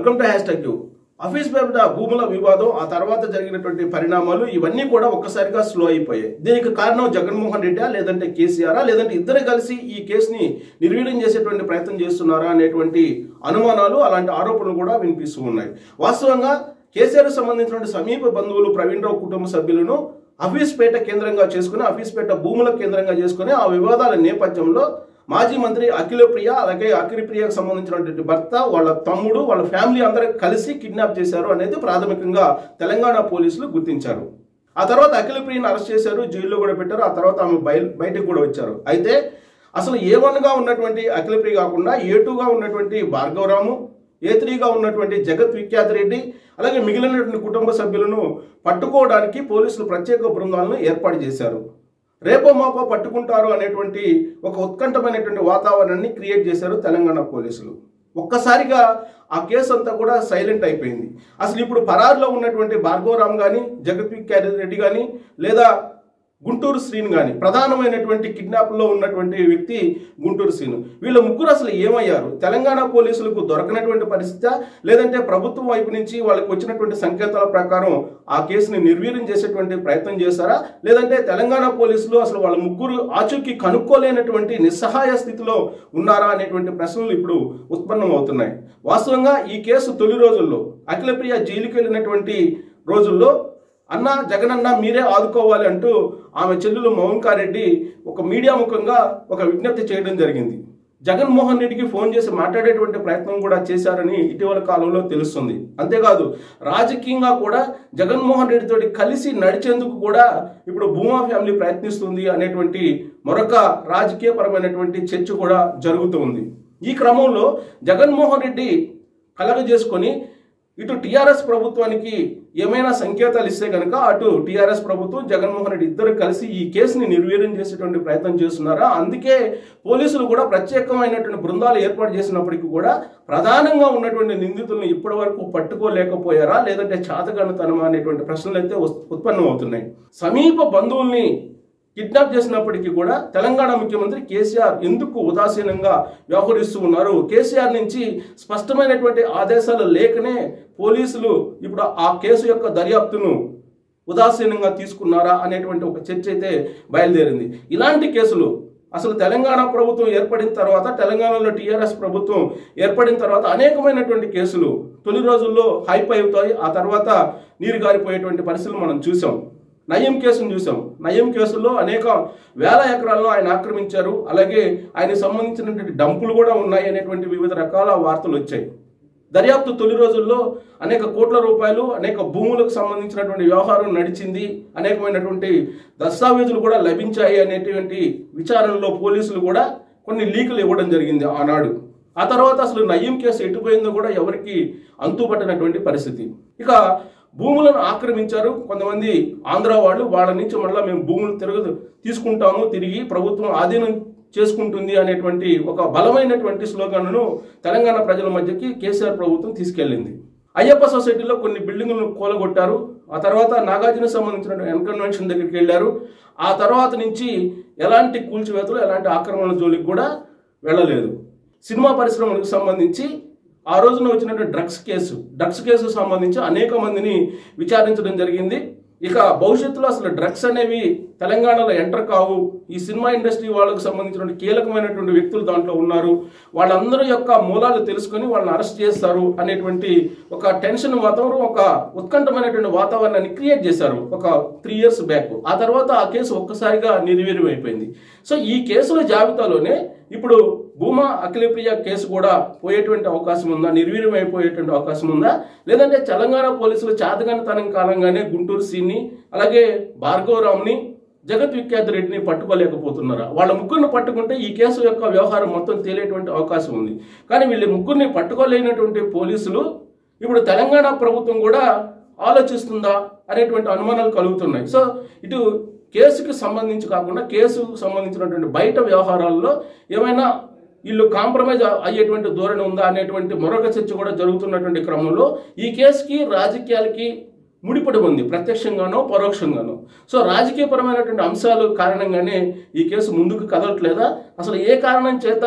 welcome to hashtag office పేరిట భూముల వివాదం ఆ తర్వాత జరిగినటువంటి పరిణామాలు ఇవన్నీ కూడా ఒక్కసారిగా స్లో అయిపోయాయి దీనికి కారణం జగన్మోహన్ రెడ్డా లేదంటే కేసీఆరా లేదంటే ఇద్దరు కలిసి ఈ కేసుని నిర్వీర్యం చేసేటువంటి ప్రయత్నం చేస్తున్నారా అనేటువంటి అనుమానాలు అలాంటి ఆరోపణలు కూడా వినిపిస్తూ ఉన్నాయి వాస్తవంగా కేసీఆర్ సంబంధించినటువంటి సమీప బంధువులు ప్రవీణ్ రావు కుటుంబ సభ్యులను అఫీస్పేట కేంద్రంగా చేసుకుని అఫీస్పేట భూముల కేంద్రంగా చేసుకుని ఆ వివాదాల నేపథ్యంలో మాజీ మంత్రి అఖిల ప్రియ అలాగే అఖిల ప్రియకు సంబంధించినటువంటి భర్త వాళ్ళ తమ్ముడు వాళ్ళ ఫ్యామిలీ అందరూ కలిసి కిడ్నాప్ చేశారు అనేది ప్రాథమికంగా తెలంగాణ పోలీసులు గుర్తించారు ఆ తర్వాత అఖిల ప్రియని అరెస్ట్ చేశారు జైల్లో కూడా పెట్టారు ఆ తర్వాత ఆమె బయ బయటకు కూడా వచ్చారు అయితే అసలు ఏ వన్గా ఉన్నటువంటి అఖిల ప్రియ కాకుండా ఏ టూగా ఉన్నటువంటి భార్గవరాము ఏ త్రీగా ఉన్నటువంటి జగత్ విఖ్యాత్ రెడ్డి అలాగే మిగిలినటువంటి కుటుంబ సభ్యులను పట్టుకోవడానికి పోలీసులు ప్రత్యేక బృందాలను ఏర్పాటు చేశారు రేపో మాపో పట్టుకుంటారు అనేటువంటి ఒక ఉత్కంఠమైనటువంటి వాతావరణాన్ని క్రియేట్ చేశారు తెలంగాణ పోలీసులు ఒక్కసారిగా ఆ కేసు అంతా కూడా సైలెంట్ అయిపోయింది అసలు ఇప్పుడు పరారులో ఉన్నటువంటి భార్గవరామ్ కానీ జగత్ విఖ్యాత్ రెడ్డి కానీ లేదా గుంటూరు శ్రీను కానీ ప్రధానమైనటువంటి కిడ్నాప్లో ఉన్నటువంటి వ్యక్తి గుంటూరు శ్రీను వీళ్ళ ముగ్గురు అసలు ఏమయ్యారు తెలంగాణ పోలీసులకు దొరకనటువంటి పరిస్థితి లేదంటే ప్రభుత్వం వైపు నుంచి వాళ్ళకి వచ్చినటువంటి సంకేతాల ప్రకారం ఆ కేసుని నిర్వీర్యం చేసేటువంటి ప్రయత్నం చేశారా లేదంటే తెలంగాణ పోలీసులు అసలు వాళ్ళ ముగ్గురు ఆచూకీ కనుక్కోలేనటువంటి నిస్సహాయ స్థితిలో ఉన్నారా అనేటువంటి ప్రశ్నలు ఇప్పుడు ఉత్పన్నం అవుతున్నాయి వాస్తవంగా ఈ కేసు తొలి రోజుల్లో అఖిలప్రియ జైలుకి వెళ్ళినటువంటి రోజుల్లో అన్న జగనన్న మీరే ఆదుకోవాలి అంటూ ఆమె చెల్లెలు మౌన్కారెడ్డి ఒక మీడియా ముఖంగా ఒక విజ్ఞప్తి చేయడం జరిగింది జగన్మోహన్ రెడ్డికి ఫోన్ చేసి మాట్లాడేటువంటి ప్రయత్నం కూడా చేశారని ఇటీవల కాలంలో తెలుస్తుంది అంతేకాదు రాజకీయంగా కూడా జగన్మోహన్ రెడ్డితో కలిసి నడిచేందుకు కూడా ఇప్పుడు భూమా ఫ్యామిలీ ప్రయత్నిస్తుంది అనేటువంటి మరొక రాజకీయపరమైనటువంటి చర్చ కూడా జరుగుతూ ఉంది ఈ క్రమంలో జగన్మోహన్ రెడ్డి కలగజేసుకొని ఇటు టీఆర్ఎస్ ప్రభుత్వానికి ఏమైనా సంకేతాలు ఇస్తే కనుక అటు టీఆర్ఎస్ ప్రభుత్వం జగన్మోహన్ రెడ్డి ఇద్దరు కలిసి ఈ కేసుని నిర్వీర్యం చేసేటువంటి ప్రయత్నం చేస్తున్నారా అందుకే పోలీసులు కూడా ప్రత్యేకమైనటువంటి బృందాలు ఏర్పాటు చేసినప్పటికీ కూడా ప్రధానంగా ఉన్నటువంటి నిందితులను ఇప్పటి వరకు పట్టుకోలేకపోయారా లేదంటే చాతగణతనమా అనేటువంటి ప్రశ్నలు అయితే ఉత్పన్నం అవుతున్నాయి సమీప బంధువుల్ని కిడ్నాప్ చేసినప్పటికీ కూడా తెలంగాణ ముఖ్యమంత్రి కేసీఆర్ ఎందుకు ఉదాసీనంగా వ్యవహరిస్తూ ఉన్నారు కేసీఆర్ నుంచి స్పష్టమైనటువంటి ఆదేశాలు లేకనే పోలీసులు ఇప్పుడు ఆ కేసు యొక్క దర్యాప్తును ఉదాసీనంగా తీసుకున్నారా అనేటువంటి ఒక చర్చ అయితే బయలుదేరింది ఇలాంటి కేసులు అసలు తెలంగాణ ప్రభుత్వం ఏర్పడిన తర్వాత తెలంగాణలో టీఆర్ఎస్ ప్రభుత్వం ఏర్పడిన తర్వాత అనేకమైనటువంటి కేసులు తొలి రోజుల్లో హైప్ అవుతాయి ఆ తర్వాత నీరు గారిపోయేటువంటి పరిస్థితులు మనం చూసాం నయం కేసును చూసాం నయం కేసుల్లో అనేక వేల ఎకరాలను ఆయన ఆక్రమించారు అలాగే ఆయనకు సంబంధించినటువంటి డంపులు కూడా ఉన్నాయి అనేటువంటి వివిధ రకాల వార్తలు వచ్చాయి దర్యాప్తు తొలి రోజుల్లో అనేక కోట్ల రూపాయలు అనేక భూములకు సంబంధించినటువంటి వ్యవహారం నడిచింది అనేకమైనటువంటి దస్తావేజులు కూడా లభించాయి అనేటువంటి విచారణలో పోలీసులు కూడా కొన్ని లీకులు ఇవ్వడం జరిగింది ఆనాడు ఆ తర్వాత అసలు నయ్యం కేసు ఎటుపోయిందో కూడా ఎవరికి అంతుపట్టినటువంటి పరిస్థితి ఇక భూములను ఆక్రమించారు కొంతమంది ఆంధ్ర వాళ్ళు వాళ్ళ నుంచి మళ్ళీ మేము భూములు తిరగదు తీసుకుంటాము తిరిగి ప్రభుత్వం ఆధీనం చేసుకుంటుంది అనేటువంటి ఒక బలమైనటువంటి స్లోగన్ను తెలంగాణ ప్రజల మధ్యకి కేసీఆర్ ప్రభుత్వం తీసుకెళ్ళింది అయ్యప్ప సొసైటీలో కొన్ని బిల్డింగులను కూలగొట్టారు ఆ తర్వాత నాగార్జున సంబంధించిన ఎన్కన్వెన్షన్ దగ్గరికి వెళ్ళారు ఆ తర్వాత నుంచి ఎలాంటి కూల్చివేతలు ఎలాంటి ఆక్రమణ జోలికి కూడా వెళ్ళలేదు సినిమా పరిశ్రమలకు సంబంధించి ఆ రోజున వచ్చినటువంటి డ్రగ్స్ కేసు డ్రగ్స్ కేసు సంబంధించి అనేక మందిని విచారించడం జరిగింది ఇక భవిష్యత్తులో అసలు డ్రగ్స్ అనేవి తెలంగాణలో ఎంటర్ కావు ఈ సినిమా ఇండస్ట్రీ వాళ్ళకు సంబంధించినటువంటి కీలకమైనటువంటి వ్యక్తులు దాంట్లో ఉన్నారు వాళ్ళందరి యొక్క మూలాలు తెలుసుకొని వాళ్ళని అరెస్ట్ చేస్తారు అనేటువంటి ఒక టెన్షన్ వాతావరణం ఒక ఉత్కంఠమైనటువంటి వాతావరణాన్ని క్రియేట్ చేశారు ఒక త్రీ ఇయర్స్ బ్యాక్ ఆ తర్వాత ఆ కేసు ఒక్కసారిగా నిర్వీర్యం అయిపోయింది సో ఈ కేసుల జాబితాలోనే ఇప్పుడు భూమా అఖిలప్రియ కేసు కూడా పోయేటువంటి అవకాశం ఉందా నిర్వీర్యం అయిపోయేటువంటి అవకాశం ఉందా లేదంటే తెలంగాణ పోలీసులు చాతగానితనం కాలంగానే గుంటూరు సీన్ని అలాగే భార్గవరామ్ని జగత్ విఖ్యాత్ రెడ్డిని పట్టుకోలేకపోతున్నారా వాళ్ళ ముగ్గురిని పట్టుకుంటే ఈ కేసు యొక్క వ్యవహారం మొత్తం తేలేటువంటి అవకాశం ఉంది కానీ వీళ్ళ ముగ్గురిని పట్టుకోలేనటువంటి పోలీసులు ఇప్పుడు తెలంగాణ ప్రభుత్వం కూడా ఆలోచిస్తుందా అనేటువంటి అనుమానాలు కలుగుతున్నాయి సో ఇటు కేసుకి సంబంధించి కాకుండా కేసుకు సంబంధించినటువంటి బయట వ్యవహారాల్లో ఏమైనా వీళ్ళు కాంప్రమైజ్ అయ్యేటువంటి ధోరణి ఉందా అనేటువంటి మరొక చర్చ కూడా జరుగుతున్నటువంటి క్రమంలో ఈ కేసుకి రాజకీయాలకి ముడిపడి ఉంది ప్రత్యక్షంగానో పరోక్షంగానో సో రాజకీయపరమైనటువంటి అంశాలు కారణంగానే ఈ కేసు ముందుకు కదలట్లేదా అసలు ఏ కారణం చేత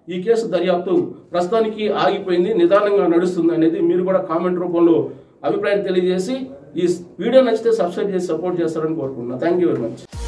ఈ కేసు దర్యాప్తు ప్రస్తుతానికి ఆగిపోయింది నిదానంగా నడుస్తుంది అనేది మీరు కూడా కామెంట్ రూపంలో అభిప్రాయం తెలియజేసి ఈ వీడియో నచ్చితే సబ్స్క్రైబ్ చేసి సపోర్ట్ చేస్తారని కోరుకుంటున్నాను థ్యాంక్ యూ వెరీ మచ్